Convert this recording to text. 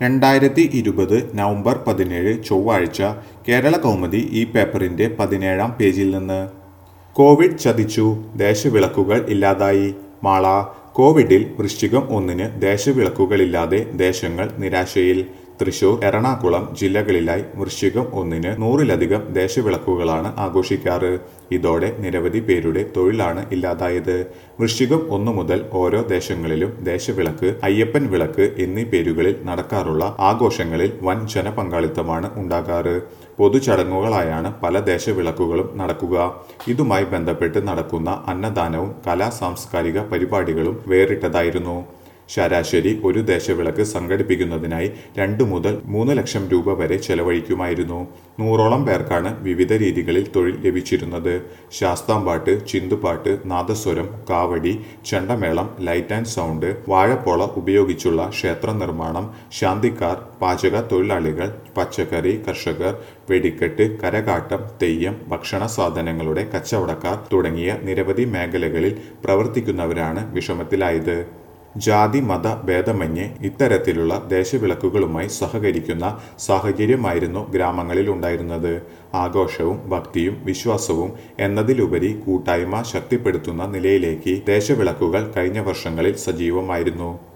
രണ്ടായിരത്തി ഇരുപത് നവംബർ പതിനേഴ് ചൊവ്വാഴ്ച കേരള കൗമുദി ഈ പേപ്പറിന്റെ പതിനേഴാം പേജിൽ നിന്ന് കോവിഡ് ചതിച്ചു ദേശവിളക്കുകൾ ഇല്ലാതായി മാള കോവിഡിൽ വൃശ്ചികം ഒന്നിന് ദേശവിളക്കുകളില്ലാതെ ദേശങ്ങൾ നിരാശയിൽ തൃശൂർ എറണാകുളം ജില്ലകളിലായി വൃശ്ചികം ഒന്നിന് നൂറിലധികം ദേശവിളക്കുകളാണ് ആഘോഷിക്കാറ് ഇതോടെ നിരവധി പേരുടെ തൊഴിലാണ് ഇല്ലാതായത് വൃശ്ചികം ഒന്നു മുതൽ ഓരോ ദേശങ്ങളിലും ദേശവിളക്ക് അയ്യപ്പൻ വിളക്ക് എന്നീ പേരുകളിൽ നടക്കാറുള്ള ആഘോഷങ്ങളിൽ വൻ ജനപങ്കാളിത്തമാണ് ഉണ്ടാകാറ് പൊതുചടങ്ങുകളായാണ് പല ദേശവിളക്കുകളും നടക്കുക ഇതുമായി ബന്ധപ്പെട്ട് നടക്കുന്ന അന്നദാനവും കലാ സാംസ്കാരിക പരിപാടികളും വേറിട്ടതായിരുന്നു ശരാശരി ഒരു ദേശവിളക്ക് സംഘടിപ്പിക്കുന്നതിനായി രണ്ടു മുതൽ മൂന്ന് ലക്ഷം രൂപ വരെ ചെലവഴിക്കുമായിരുന്നു നൂറോളം പേർക്കാണ് വിവിധ രീതികളിൽ തൊഴിൽ ലഭിച്ചിരുന്നത് ശാസ്താംപാട്ട് ചിന്തുപാട്ട് നാദസ്വരം കാവടി ചെണ്ടമേളം ലൈറ്റ് ആൻഡ് സൗണ്ട് വാഴപ്പോള ഉപയോഗിച്ചുള്ള ക്ഷേത്ര നിർമ്മാണം ശാന്തിക്കാർ പാചക തൊഴിലാളികൾ പച്ചക്കറി കർഷകർ വെടിക്കെട്ട് കരകാട്ടം തെയ്യം ഭക്ഷണ സാധനങ്ങളുടെ കച്ചവടക്കാർ തുടങ്ങിയ നിരവധി മേഖലകളിൽ പ്രവർത്തിക്കുന്നവരാണ് വിഷമത്തിലായത് ജാതി മത ഭേദമന്യേ ഇത്തരത്തിലുള്ള ദേശവിളക്കുകളുമായി സഹകരിക്കുന്ന സാഹചര്യമായിരുന്നു ഗ്രാമങ്ങളിൽ ഉണ്ടായിരുന്നത് ആഘോഷവും ഭക്തിയും വിശ്വാസവും എന്നതിലുപരി കൂട്ടായ്മ ശക്തിപ്പെടുത്തുന്ന നിലയിലേക്ക് ദേശവിളക്കുകൾ കഴിഞ്ഞ വർഷങ്ങളിൽ സജീവമായിരുന്നു